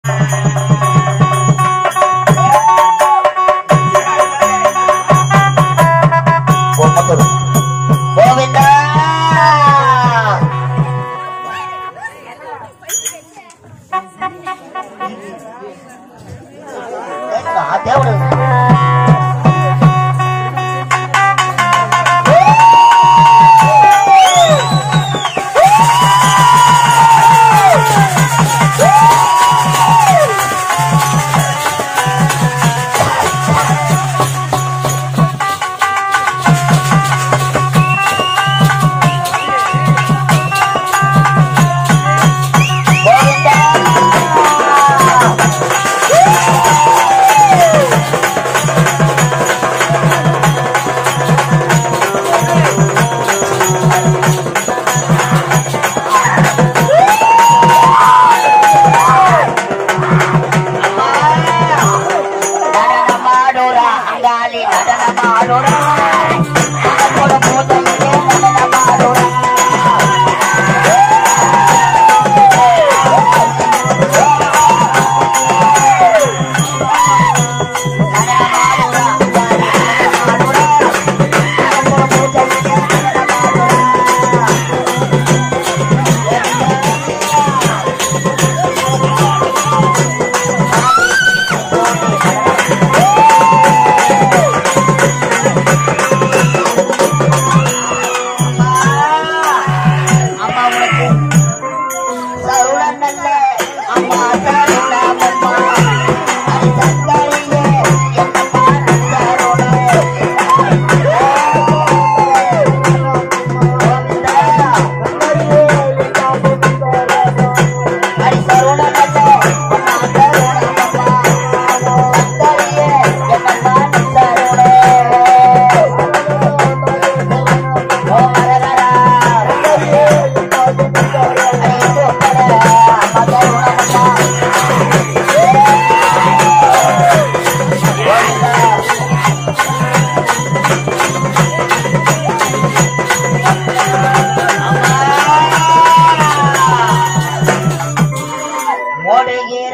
கோவிந்தா தேவடு நடனமாடுறா அங்காளி நடனமாடுறா நடனோட பூஜையிலே நடனமாடுறா நடனமாடுறா அங்காளி நடனமாடுறா நடனோட பூஜையிலே நடனமாடுறா அம்மா உனக்கு சருளன் அல்ல அம்மா சருளம் அம்மா அது சங்கரியே என்னம்மா நந்தரோட அடி சருளன் அல்ல அம்மா சருளம் அம்மா சங்கரியே என்னம்மா நந்தரோட ஓ மரகரா ஓடுகிற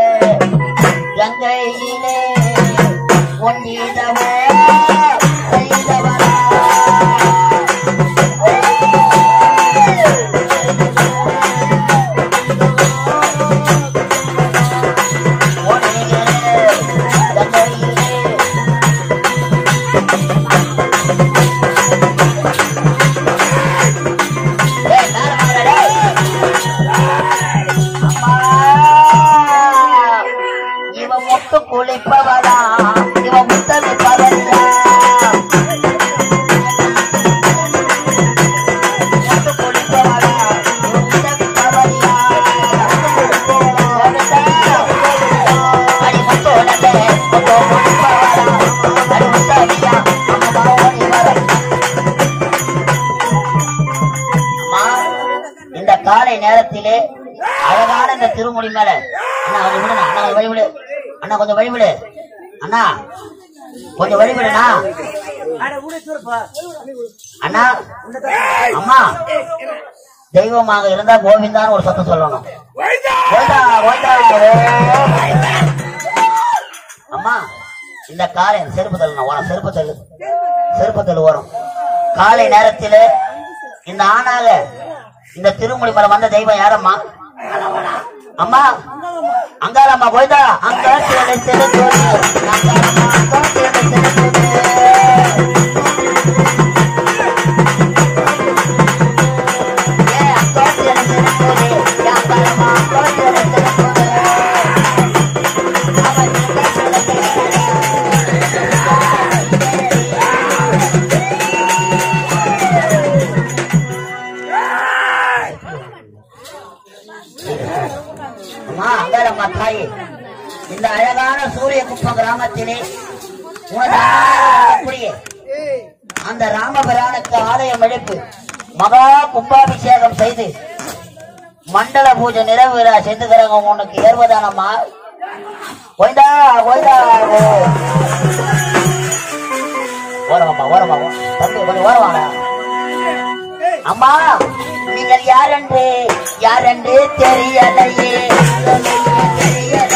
கங்கையிலே ஒன்றிடவோ செய்தவரா இவன் முட்டு குளிப்பவளா இவன் முத்தது பவனியா முட்டு குளிப்பவளா இவன் முத்தது பவனியா அடி முத்து உனக்கு முத்து குளிப்பவளா அடி முத்தவியா அம்மா ஓடி வர அம்மா, இந்த காலை நேரத்திலே அழகான இந்த திருமுடி மேல அண்ணா கொஞ்சம் விடுண்ணா அண்ணா கொஞ்சம் வழிவிடு அண்ணா கொஞ்சம் வழிவிடு அண்ணா கொஞ்சம் வழிவிடுண்ணா அண்ணா அம்மா தெய்வமாக இருந்தா கோவிந்தான்னு ஒரு சத்தம் சொல்லணும் கோவிந்தா, கோவிந்தா, ஓ. அம்மா இந்த காலை செருப்பு தள்ளு ஓரம் செருப்பு தள்ளு செருப்பு தள்ளு ஓரம் காலை நேரத்திலே இந்த ஆணாக இந்த திருமொழி மலை வந்த தெய்வம் யாரம்மா அம்மா அங்காளம்மா போய்தா அங்க தேடு தேடு தேடு. அங்காளம்மா, அங்க தேடு தேடு தேடு. ஏ, அங்க தேடு தேடு தேடு. ஏ, அங்காளம்மா, அங்க தேடு தேடு தேடு. அவன் தேடு தேடு தேடு. அம்மா அங்காளம்மா தாயே இந்த அழகான சூரிய குப்பம் கிராமத்திலே உனது அப்படியே அந்த ராமபிரானுக்கு ஆலயம் எழுப்பு மகா கும்பாபிஷேகம் செய்து மண்டல பூஜை நிறைவு விழா செஞ்சுக்கிறவங்க உனக்கு ஏறுவதானம்மா ஓய்தா ஓய்தா ஓரமாம்மா ஓரமா தம்பி கொஞ்சம் ஓரமாடா அம்மா நீங்கள் யாரென்று யாரென்று தெரியலையே தெரியலையே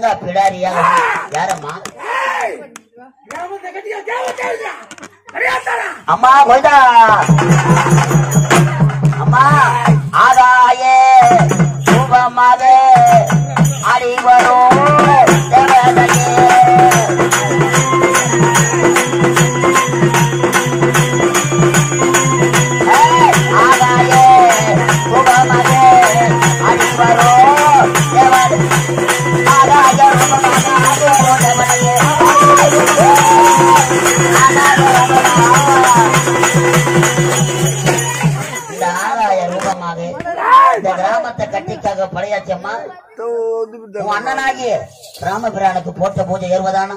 ஊரா பிடாரியா யாரம்மா அம்மா கொய்தா அம்மா ஆதாயே சுபமாக அடி வரும் தேவதையே ஏய், ஆதாயே சுபமாக அடி வரும் தேவதை ஆதாய சுபமாக அடி வரும் தேவதையே இந்த ஆதாய ரூபமாக இந்த கிராமத்தை கட்டிக்காக படையாச்சம்மா உன் அண்ணனாகி ராமபிரானுக்கு போட்ட பூஜை ஏறுவதானா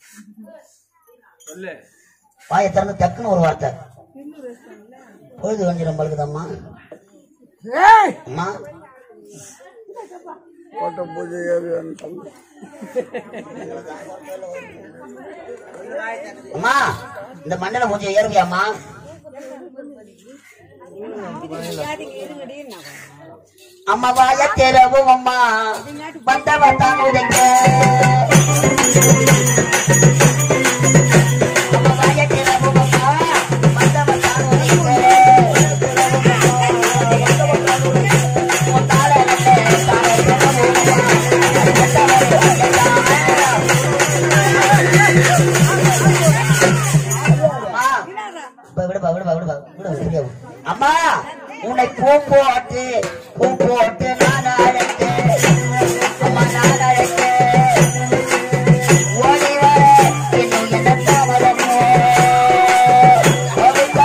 வாயை திறந்து டக்குன்னு ஒரு வார்த்தை பொழுது கொஞ்சம் பழுகுதம்மா அம்மா கோட்டை பூஜை ஏறி அம்மா இந்த மண்டல பூஜை ஏறுவியாம்மா அம்மா வாய தெரவும் அம்மா வந்த வந்தான் உதைக்க அம்மா வாய தெரவும் அம்மா வந்த வந்தான் உதைக்க உன் தாள நல்ல தாள அம்மா இப்ப விடுப்பா விடுப்பா விடுப்பா விடு விடு அம்மா உன்னை பூ போட்டு பூ போட்டு நான் அழைத்தேன் அம்மா நான் அழைத்தேன் ஓடி வர இன்னும் என்ன தாமதமோ கோவிந்தா,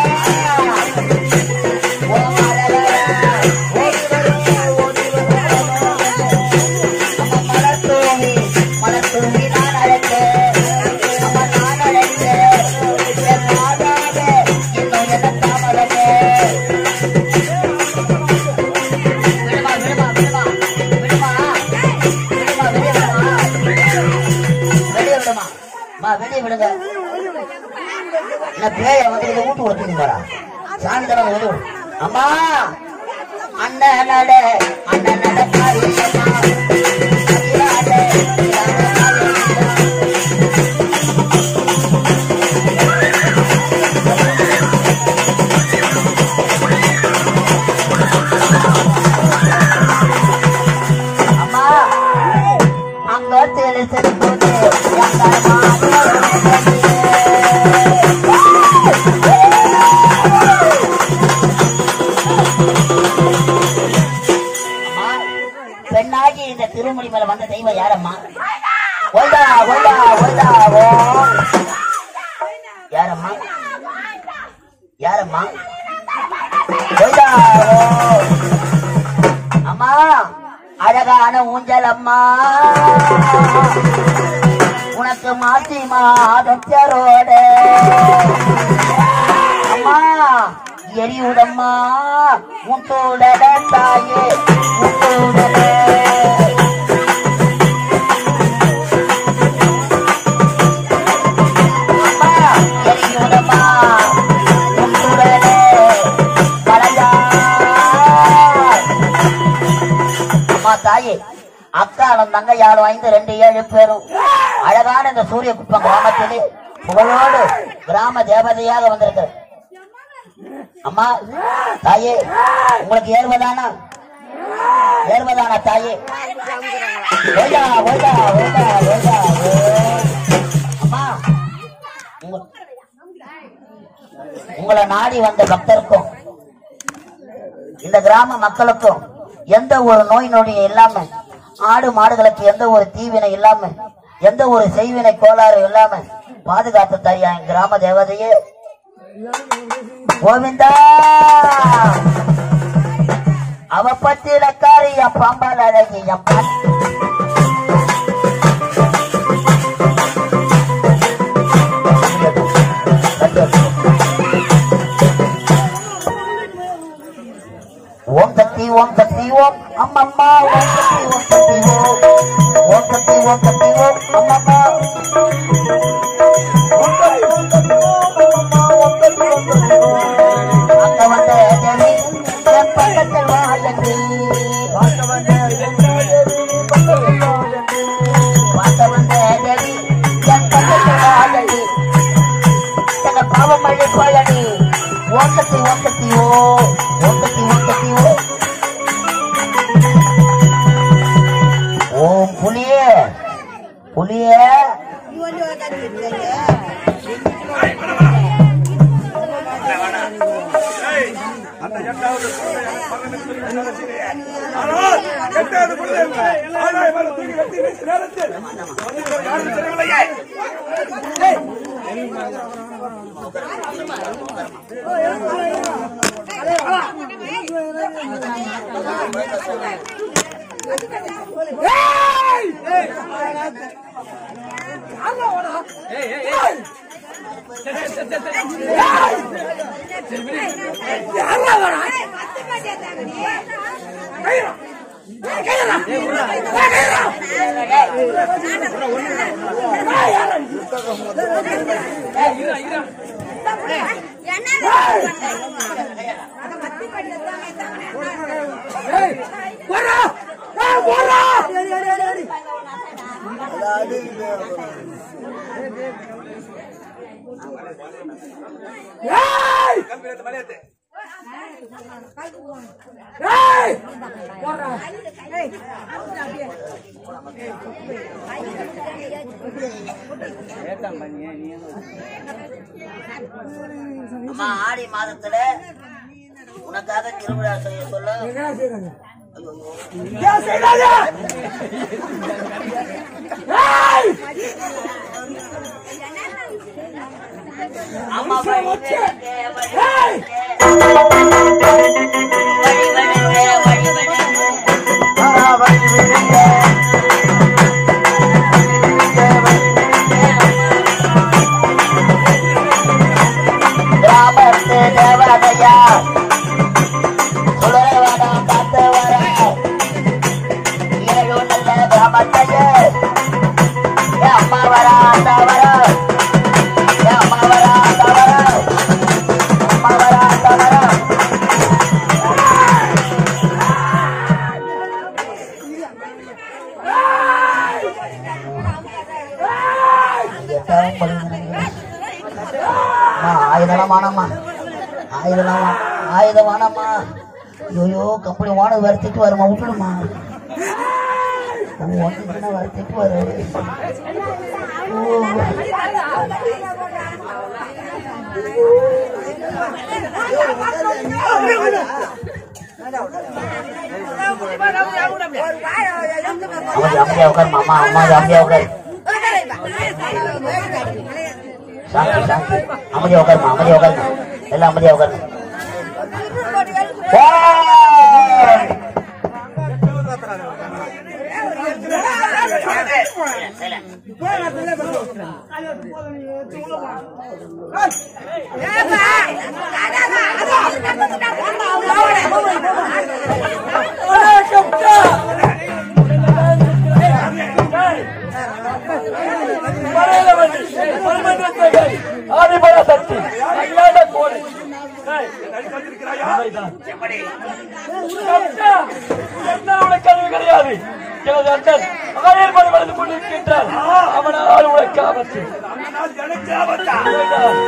ஓ மலரா, ஓடி வர, ஓடி வர. அம்மா மலர் தூவி, மலர் தூவி நான் அழைத்தேன் அம்மா நான் அழைத்தேன் என் மாதாவே, இன்னும் என்ன தாமதமோ விடுமா விடுமா விடுமா விடுமா விடுமா வெளியே விடுமா வெளியே விடுமா மா வெளியே விடுங்க என்ன பேய வந்து இதை ஊட்டு கொடுத்துங்க பாரா சாமி தரம் வந்து அம்மா அண்ணன் நட அண்ணன் நட காரியம்மா அகிலாண்டே, அகிலாண்டே காரியம்மா. அம்மா அங்க தெரிசல் போது பெண்ணாகி இந்த திருமொழி மேல வந்த தெய்வம் யாரம்மா ஓய்தா ஓய்தா ஓய்தா ஓ யாரம்மா யாரம்மா ஓய்தா ஓ அம்மா அழகான ஊஞ்சல் அம்மா உனக்கு மாசி மாதத்தரோட அம்மா எரியுடம்மா முட்டோடல தாயே முட்டோடல அம்மா எரியுடம்மா முட்டோடல பழையா அம்மா தாயே அக்காலும் தங்கையாலும் ஐந்து ரெண்டு ஏழு பேரும் அழகான இந்த சூரிய குப்பம் கிராமத்திலே புகழோடு கிராம தேவதையாக வந்திருக்கு அம்மா தாயே உங்களுக்கு ஏறுவதானா ஏறுவதானா தாயே ஓய்தா ஓய்தா ஓய்தா ஓய்தா ஓ. அம்மா உங்க- உங்களை நாடி வந்த பக்தருக்கும் இந்த கிராம மக்களுக்கும் எந்த ஒரு நோய் நொடியும் இல்லாம ஆடு மாடுகளுக்கு எந்த ஒரு தீவினை இல்லாம எந்த ஒரு செய்வினை கோளாறு இல்லாம பாதுகாத்து தரியா என் கிராம தேவதையே கோவிந்தா அவ பத்திரக்காரி என் பாம்பால் அழகி என் பா- ஓம் சக்தி ஓம் சக்தி ஓம் அம்மம்மா ஓம் சக்தி ஓம் சக்தி ஓம் ஓம் சக்தி ஓம் சக்தி ஓம் அம்மம்மா ஓம் சக்தி ஓம் சக்தி ஓம் அம்மம்மா ஓம் சக்தி ஓம் சக்தி ஓம் அங்க வந்த தேவி என் பக்கத்தில் வாழந்தி பார்க்க வந்த தேவி பக்கத்தில் வாழந்தி அந்த எட்டாவது குழந்தை எனக்கு மகனுக்கு பிறகு நினைக்கிறேன். ஆனால் எட்டாவது குழந்தை ஆளாய் மேல தூக்கி வெட்டி வீசி நேரத்தில் வந்து யாரும் தெரியவில்லையே கம்பி எடுத்து மலையத்து அம்மா ஆடி மாதத்துல உனக்காக திருவிழா செய்ய சொல்ல அம்மா வழி விடுங்க, வழி விடுங்க. வழி விடுங்க, வழி விடுங்க. ஆ, வழி விடுங்க. கிராமத்து தேவதையா சுடர வேணாம் காத்து வர ஏழு நல்ல கிராமத்தையே என் அம்மா வர அந்த வர என் அம்மா வர அந்த வர அம்மா வர அந்த வர ஆயுதமானம்மா ஆயுதமா ஆயுதமானம்மா ஐயோ கம்பெனி ஓனர் வேற திட்டு வருமா விட்டுடுமா ஒன்று வேற திட்டு வரு ஓ. அமைதி அமைதியா உட்காருமா அம்மா அம்மா அமைதியா உட்காரு சாந்தி சாந்தி அமைதியா உட்காருமா அமைதியா உட்காருமா எல்லாம் அமைதியா உட்காருங்க ஏய்! ஆதிபராசக்தி அல்லாத கோடை அடிக்காதிருக்கிறாயா எப்படி கம்சா, என்ன உனக்கு அறிவு கிடையாது எனது அண்ணன் ஆயர் மலை வளர்ந்து கொண்டிருக்கின்றார் அவனால் உனக்கு ஆபத்து நான் எனக்கு ஆபத்தா வேண்டாம்.